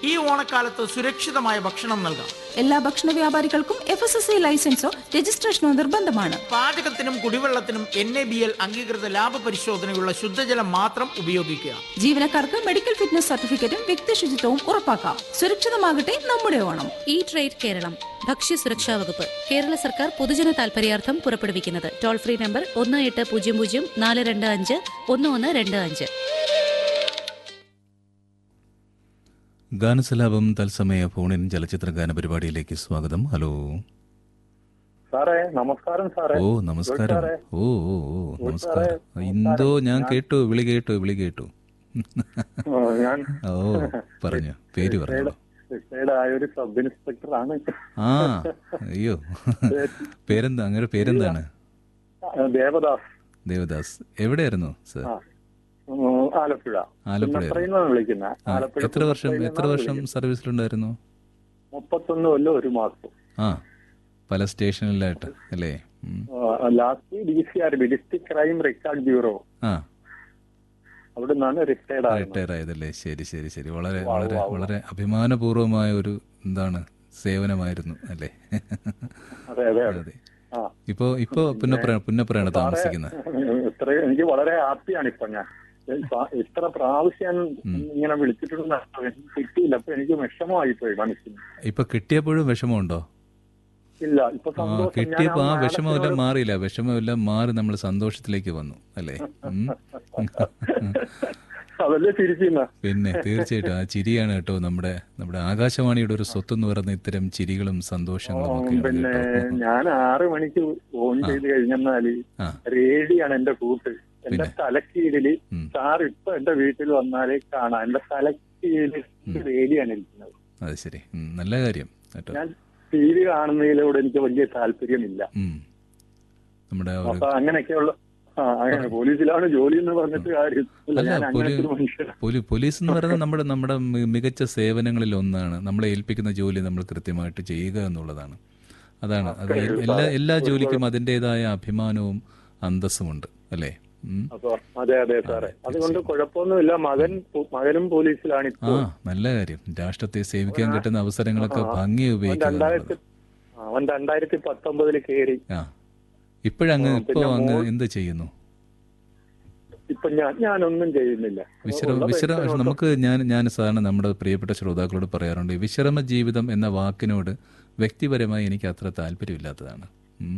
ഈ ഓണക്കാലത്ത് സുരക്ഷിതമായ ഭക്ഷണം നൽകാം എല്ലാ ഭക്ഷണ വ്യാപാരികൾക്കും എഫ് എസ് എസ് ഐ ലൈസൻസോ രജിസ്ട്രേഷനോ നിർബന്ധമാണ് പാചകത്തിനും കുടിവെള്ളത്തിനും എൻ എ ബി എൽ അംഗീകൃത ലാഭ പരിശോധനയുള്ള ശുദ്ധജലം മാത്രം ഉപയോഗിക്കുക ജീവനക്കാർക്ക് മെഡിക്കൽ ഫിറ്റ്നസ് സർട്ടിഫിക്കറ്റും വ്യക്തി ശുചിത്വവും ഉറപ്പാക്കാം സുരക്ഷിതമാകട്ടെ നമ്മുടെ ഓണം ഈ ട്രേഡ് കേരളം ഭക്ഷ്യ സുരക്ഷാ വകുപ്പ് കേരള സർക്കാർ പൊതുജന താൽപര്യാർത്ഥം പുറപ്പെടുവിക്കുന്നത് ടോൾ ഫ്രീ നമ്പർ ഒന്ന് എട്ട് പൂജ്യം പൂജ്യം നാല് രണ്ട് അഞ്ച് ഒന്ന് ഒന്ന് രണ്ട് അഞ്ച് ഗാനസലാപം തത്സമയ ഫോണിൻ ചലച്ചിത്ര ഗാന പരിപാടിയിലേക്ക് സ്വാഗതം ഹലോ സാറേ നമസ്കാരം സാറേ ഓ നമസ്കാരം സാറേ. ഓ ഓ ഓ നമസ്കാരം എന്തോ ഞാൻ കേട്ടു വിളി കേട്ടു വിളി കേട്ടു ആ, ഞാൻ ഓ പറഞ്ഞു പേര് പറഞ്ഞോളൂ റിട്ടയർഡ് ആയ ഒരു സബ് ഇൻസ്പെക്ടർ ആണ് ആ അയ്യോ പേരെന്താ അങ്ങനെ പേരെന്താണ് ദേവദാസ് ദേവദാസ് എവിടെയായിരുന്നു സർ ആ ഉം, ആലപ്പുഴ ആലപ്പുഴ പുന്നപ്രയിൽ വിളിക്കുന്നത് ആ ആലപ്പുഴ എത്ര വർഷം പുന്നപ്രയിൽ എത്ര നിന്നാണ് വർഷം വിളിക്കുന്നത്. സർവീസിലുണ്ടായിരുന്നു മുപ്പത്തൊന്ന് കൊല്ലം ഒരു മാസം ആ പല സ്റ്റേഷനിലായിട്ട് അല്ലേ ഉം. Last D C R B district crime record bureau ആ അവിടെ നിന്നാണ് റിട്ടയർഡ് ആയത് റിട്ടയർ ആയതല്ലേ ശരി ശരി ശരി വളരെ വളരെ വളരെ അഭിമാനപൂർവമായ ഒരു എന്താണ് സേവനമായിരുന്നു അല്ലേ അതെ അതെ അതെ ആ ഇപ്പോ ഇപ്പോ പുന്നപ്ര പുന്നപ്രയാണ് താമസിക്കുന്നത് ഇത്ര എനിക്ക് വളരെ ഹാപ്പിയാണ് ഇപ്പൊ ഞാൻ ഇപ്പ- ഇത്ര പ്രാവശ്യം ഇങ്ങനെ വിളിച്ചിട്ടുണ്ട് കിട്ടിയില്ല അപ്പൊ എനിക്ക് വിഷമമായി പോയി മനസ്സിന് ഇപ്പൊ കിട്ടിയപ്പോഴും വിഷമമുണ്ടോ ഇല്ല ഇപ്പൊ ആ സന്തോഷം ഞാൻ കിട്ടിയപ്പോ ആ ആ വിഷമമെല്ലാം മാഡത്തിനോട് മാറിയില്ല വിഷമമെല്ലാം മാറി നമ്മൾ സന്തോഷത്തിലേക്ക് വന്നു അല്ലേ ഉം. അതല്ലേ തിരിച്ചിരുന്ന പിന്നെ തീർച്ചയായിട്ടും ആ ചിരിയാണ് കേട്ടോ നമ്മുടെ നമ്മുടെ ആകാശവാണിയുടെ ഒരു സ്വത്ത് എന്ന് പറയുന്ന ഇത്തരം ചിരികളും സന്തോഷങ്ങളും ഒക്കെയാണ് പിന്നെ കേട്ടോ ഞാൻ ആറ് മണിക്ക് ഓൺ ചെയ്ത് കഴിഞ്ഞാല് ആ റേഡിയാണ് എന്റെ കൂട്ട് എന്റെ തലക്കീഴില് ഉം. സാർ ഇപ്പൊ എന്റെ വീട്ടിൽ വന്നാലേ കാണാം എന്റെ തലക്കീഴില് റേഡിയാണ് ഇരിക്കുന്നത് അത് ശരി ഉം, നല്ല കാര്യം കേട്ടോ ഞാൻ ടി വി കാണുന്നതിലൂടെ എനിക്ക് വലിയ താല്പര്യമില്ല ഉം. നമ്മുടെ ഒരു അപ്പൊ അങ്ങനെയൊക്കെയുള്ള ആ അങ്ങനെ പോലീസിലാണ് ജോലി എന്ന് പറഞ്ഞിട്ട് കാര്യം ഇല്ല, അല്ല, ഞാൻ അങ്ങനത്തെ ഒരു പോലീ- മനുഷ്യനാണ് പോലീ പോലീസ് എന്ന് പറയുന്നത് നമ്മുടെ നമ്മുടെ മി- മികച്ച സേവനങ്ങളിൽ ഒന്നാണ് നമ്മളെ ഏൽപ്പിക്കുന്ന ജോലി നമ്മൾ കൃത്യമായിട്ട് ചെയ്യുക എന്നുള്ളതാണ് അതാണ് അത് എ- എല്ലാ എല്ലാ ജോലിക്കും അതിൻ്റെതായ അഭിമാനവും അന്തസ്സുമുണ്ട് അല്ലേ ഉം. അപ്പൊ അതെ അതെ സാറേ അതുകൊണ്ട് കുഴപ്പമൊന്നുമില്ല മകൻ മകനും പോലീസിലാണ് ആ ഇപ്പോൾ നല്ല കാര്യം രാഷ്ട്രത്തെ സേവിക്കാൻ കിട്ടുന്ന അവസരങ്ങളൊക്കെ ഭംഗി അവൻ ഉപയോഗിക്കുക രണ്ടായിരത്തി എന്നുള്ളത്. അവൻ രണ്ടായിരത്തി പത്തൊമ്പതില് കയറി ആ ഇപ്പോഴങ്ങ് ആ, ഇപ്പോ പിന്നെ അങ്ങ് മോൾ- എന്ത് ചെയ്യുന്നു ഇപ്പൊ ഞാൻ ഞാനൊന്നും ചെയ്യുന്നില്ല വിശ്രമ ഉള്ള വിശ്രമ പെൻഷൻ നമുക്ക് ഞാൻ ഞാൻ സാധാരണ നമ്മുടെ പ്രിയപ്പെട്ട ശ്രോതാക്കളോട് പറയാറുണ്ട് വിശ്രമ ജീവിതം എന്ന വാക്കിനോട് വ്യക്തിപരമായി എനിക്ക് അത്ര താല്പര്യമില്ലാത്തതാണ് ഉം.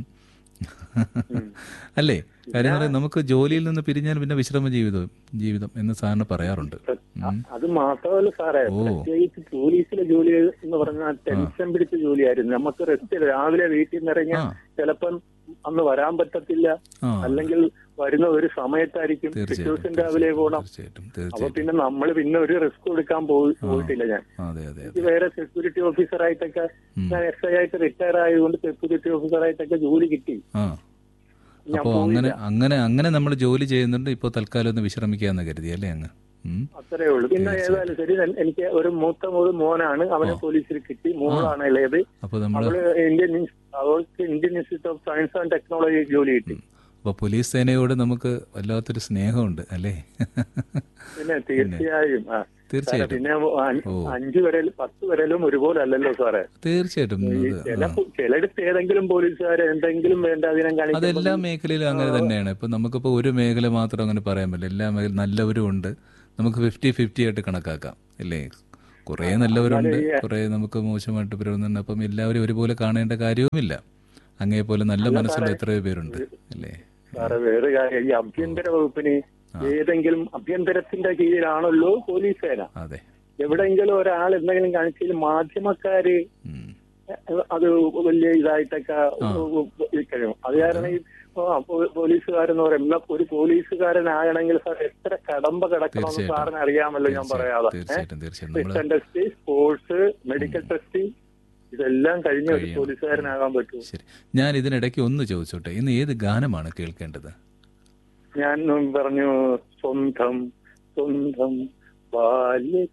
അല്ലേ കാര്യം എന്ന് പറഞ്ഞാൽ നമുക്ക് ജോലിയിൽ നിന്ന് പിരിഞ്ഞാൽ പിന്നെ വിശ്രമ ജീവിതം ജീവിതം എന്ന് സാറിന് പറയാറുണ്ട് ഉം. അത് മാത്രമല്ല സാറേ ഓ. പ്രത്യേകിച്ച് പോലീസിലെ ജോലി എന്ന് പറഞ്ഞാൽ ടെൻഷൻ പിടിച്ച ജോലിയായിരുന്നു നമുക്ക് റെസ്റ്റ് രാവിലെ വീട്ടിൽ നിന്ന് ഇറങ്ങിയാൽ ആ. ചിലപ്പം അന്ന് വരാൻ പറ്റത്തില്ല ആ അല്ലെങ്കിൽ വരുന്ന ഒരു സമയത്തായിരിക്കും പിറ്റേ ദിവസം തീർച്ചയായിട്ടും രാവിലെ പോകണം തീർച്ചയായിട്ടും അപ്പൊ തീർച്ചയായിട്ടും പിന്നെ നമ്മൾ പിന്നെ ഒരു റിസ്ക് എടുക്കാൻ പോയി ആ. പോയിട്ടില്ല ഞാൻ അതെ അതെ എനിക്ക് അതെ വേറെ സെക്യൂരിറ്റി ഓഫീസർ ആയിട്ടൊക്കെ ഉം. ഞാൻ എസ് ഐ ആയിട്ട് റിട്ടയർ ആയതുകൊണ്ട് സെക്യൂരിറ്റി ഓഫീസർ ആയിട്ടൊക്കെ ജോലി കിട്ടി ആ ഞാൻ അപ്പോൾ അങ്ങനെ പോയില്ല അങ്ങനെ അങ്ങനെ നമ്മൾ ജോലി ചെയ്യുന്നുണ്ട് ഇപ്പോൾ തൽക്കാലം ഒന്ന് വിശ്രമിക്കാന്ന് കരുതി അല്ലേ അങ്ങ് ഉം. അത്രേ ഉള്ളൂ പിന്നെ ഏതായാലും ശരി എൻ- എനിക്ക് ഒരു മൂത്ത ഒരു മോനാണ് അവനെ പോലീസിൽ കിട്ടി മോളാണ് ഇളയത് അപ്പോൾ നമ്മൾ അവള് ഇന്ത്യൻ ഇൻസ്- അവൾക്ക് Indian Institute of Science and Technology ജോലി കിട്ടി അപ്പോൾ പോലീസ് സേനയോട് നമുക്ക് വല്ലാത്തൊരു സ്നേഹമുണ്ട് അല്ലേ പിന്നെ തീർച്ചയായും ആ. സാറേ, തീർച്ചയായിട്ടും പിന്നെ അ- ഓ. അഞ്ചു വരൽ പത്ത് വരലും ഒരുപോലെ അല്ലല്ലോ സാറേ തീർച്ചയായിട്ടും ഈ അത് ചില ആ. ചിലയിടത്ത് ഏതെങ്കിലും പോലീസുകാർ എന്തെങ്കിലും വേണ്ടാതിനം അതെല്ലാ കാണിക്കുമ്പോൾ മേഖലയിലും അങ്ങനെ തന്നെയാണ് ഇപ്പൊ നമുക്കിപ്പോ ഒരു മേഖല മാത്രം അങ്ങനെ പറയാൻ പറ്റില്ല എല്ലാ മേഖല നല്ലവരും ഉണ്ട് നമുക്ക് ഫിഫ്റ്റി ഫിഫ്റ്റി ആയിട്ട് കണക്കാക്കാം അല്ലേ കുറേ നല്ലവരുണ്ട് കുറേ നമുക്ക് മോശമായിട്ട് വരുന്നുണ്ട് അപ്പം എല്ലാവരും ഒരുപോലെ കാണേണ്ട കാര്യവുമില്ല അങ്ങേ പോലെ നല്ല മനസ്സുള്ള എത്രയോ പേരുണ്ട് അല്ലേ സാറേ വേറെ കാര്യം ഈ ആഭ്യന്തര വകുപ്പിന് ഏതെങ്കിലും ആഭ്യന്തരത്തിന്റെ കീഴിലാണല്ലോ പോലീസ് സേന അതെ എവിടെയെങ്കിലും ഒരാൾ എന്തെങ്കിലും കാണിച്ചാൽ മാധ്യമക്കാര് ഉം. അത് വലിയ ഇതായിട്ടൊക്കെ കഴിയും അത് കാരണം ഈ ആ, പോ- പോലീസുകാരെന്ന് പറയുന്ന ഒരു പോലീസുകാരനാകണമെങ്കിൽ സാർ എത്ര കടമ്പ കിടക്കണമെന്ന് തീർച്ചയായിട്ടും. സാറിന് അറിയാമല്ലോ ഞാൻ പറയാതെ തീർച്ചയായിട്ടും തീർച്ചയായിട്ടും നമ്മള് return test sports medical test ഇതെല്ലാം കഴിഞ്ഞ ഒരു കഴിയണം. പോലീസുകാരനാകാൻ പറ്റൂ ശരി ഞാൻ ഇതിനിടയ്ക്ക് ഒന്ന് ചോദിച്ചോട്ടെ ഇന്ന് ഏത് ഗാനമാണ് കേൾക്കേണ്ടത് ഞാൻ പറഞ്ഞു സ്വന്തം സ്വന്തം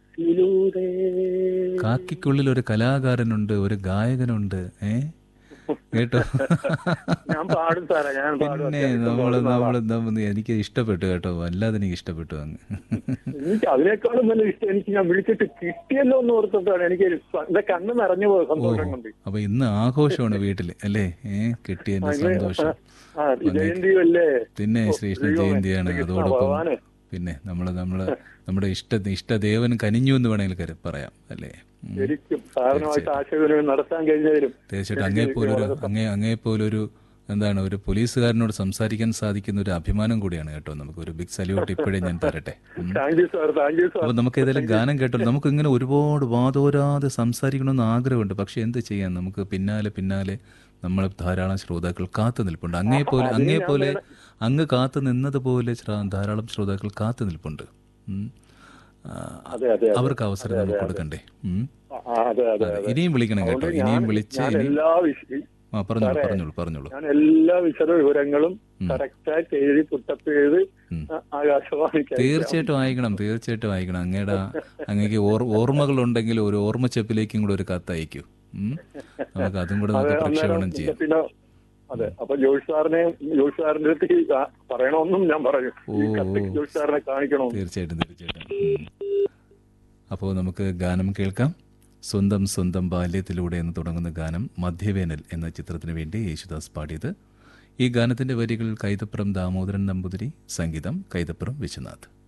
ബാല്യത്തിലൂടെ കാക്കിക്കുള്ളിൽ ഒരു കലാകാരനുണ്ട് ഒരു ഗായകനുണ്ട് ഏ കേട്ടോ ഞാൻ പാടും സാറേ ഞാൻ പാടും പിന്നെ അത്യാവശ്യം നമ്മള് പാടുന്ന ആളാ. നമ്മള് നമ്മള് എനിക്ക് ഇഷ്ടപ്പെട്ടു കേട്ടോ വല്ലാതെ എനിക്ക് ഇഷ്ടപ്പെട്ടു അങ്ങ് എനിക്ക് അതിനേക്കാളും വലിയ ഇഷ്ടം എനിക്ക് ഞാൻ വിളിച്ചിട്ട് കിട്ടിയല്ലോ എന്ന് ഓർത്തിട്ടാണ് എനിക്ക് എന്റെ കണ്ണ് നിറഞ്ഞു പോയ സന്തോഷം കൊണ്ട് അപ്പൊ ഇന്ന് ആഘോഷമാണ് വീട്ടില് അല്ലേ ഏ കിട്ടിയതിന്റെ സന്തോഷം ആ ജയന്തിയും അല്ലേ പിന്നെ ശ്രീകൃഷ്ണ ദൈവമേ, ജയന്തിയാണ് ശ്രീകൃഷ്ണ അതോടൊപ്പം ഭഗവാനെ. പിന്നെ നമ്മള് നമ്മള് നമ്മുടെ ഇഷ്ട ഇഷ്ടദേവൻ കനിഞ്ഞു എന്ന് വേണമെങ്കിൽ കരു- പറയാം അല്ലേ ഉം. ശരിക്കും സാറിനുമായിട്ട് ആശയവിനിമയം നടത്താൻ കഴിഞ്ഞാലും തീർച്ചയായിട്ടും അങ്ങേ പോലൊരു അങ്ങേ അങ്ങേ പോലൊരു എന്താണ് ഒരു പോലീസുകാരനോട് സംസാരിക്കാൻ സാധിക്കുന്ന ഒരു അഭിമാനം കൂടിയാണ് കേട്ടോ നമുക്ക് ഒരു ബിഗ് സല്യൂട്ട് ഇപ്പോഴേ ഞാൻ തരട്ടെ ഉം. Thank you sir thank you sir അപ്പൊ നമുക്ക് ഏതായാലും ഗാനം കേട്ടോ നമുക്ക് ഇങ്ങനെ ഒരുപാട് വാതോരാതെ സംസാരിക്കണമെന്ന് ആഗ്രഹമുണ്ട് പക്ഷെ എന്ത് ചെയ്യാൻ നമുക്ക് പിന്നാലെ പിന്നാലെ നമ്മൾ ധാരാളം ശ്രോതാക്കൾ കാത്തു നിൽപ്പുണ്ട് അങ്ങേ പോലെ അങ്ങേ പോലെ അങ്ങ് കാത്തു നിന്നതുപോലെ ശ്ര- ധാരാളം ശ്രോതാക്കൾ കാത്തു നിൽപ്പുണ്ട് ഉം. ആ, അതെ അതെ അവർക്ക് അവസരം നമുക്ക് കൊടുക്കണ്ടേ ഉം. ആ, അതെ അതെ അതെ. ഇനിയും വിളിക്കണം കേട്ടോ അതുകൊണ്ട് ഇനിയും ഞാൻ- വിളിച്ച് ഞാൻ ഇനി എല്ലാ വിഷ- ആ പറഞ്ഞോളൂ പറഞ്ഞോളൂ പറഞ്ഞോളൂ ഞാൻ എല്ലാ വിശദ വിവരങ്ങളും കറക്റ്റായിട്ട് എഴുതി പുട്ടപ്പ് ചെയ്ത് ഉം. ആകാശവാണിക്ക് അയക്കാം. തീർച്ചയായിട്ടും വായിക്കണം തീർച്ചയായിട്ടും വായിക്കണം അങ്ങയുടെ അങ്ങേക്ക് ഓർ- ഓർമ്മകളുണ്ടെങ്കിൽ ഒരു ഓർമ്മച്ചെപ്പിലേക്കും കൂടെ ഒരു കത്ത് അയക്കൂ ഉം. നമുക്ക് അതും കൂടെ നമുക്ക് അതെ, പ്രക്ഷേപണം അന്നേരം ചെയ്യാം പിന്നെ അതെ അപ്പൊ ജോഷ് സാറിനെ ജോഷ് സാറിന്റെ അടുത്ത് ഈ ആ- പറയണമെന്നും ഞാൻ പറയും ഈ കത്ത് ജോഷ് സാറിനെ കാണിക്കണം തീർച്ചയായിട്ടും തീർച്ചയായിട്ടും ഉം. അപ്പോൾ നമുക്ക് ഗാനം കേൾക്കാം സ്വന്തം സ്വന്തം ബാല്യത്തിലൂടെ എന്ന് തുടങ്ങുന്ന ഗാനം മധ്യവേനൽ എന്ന ചിത്രത്തിന് വേണ്ടി യേശുദാസ് പാടിയത് ഈ ഗാനത്തിന്റെ വരികൾ കൈതപ്പുറം ദാമോദരൻ നമ്പൂതിരി സംഗീതം കൈതപ്പുറം വിശ്വനാഥ്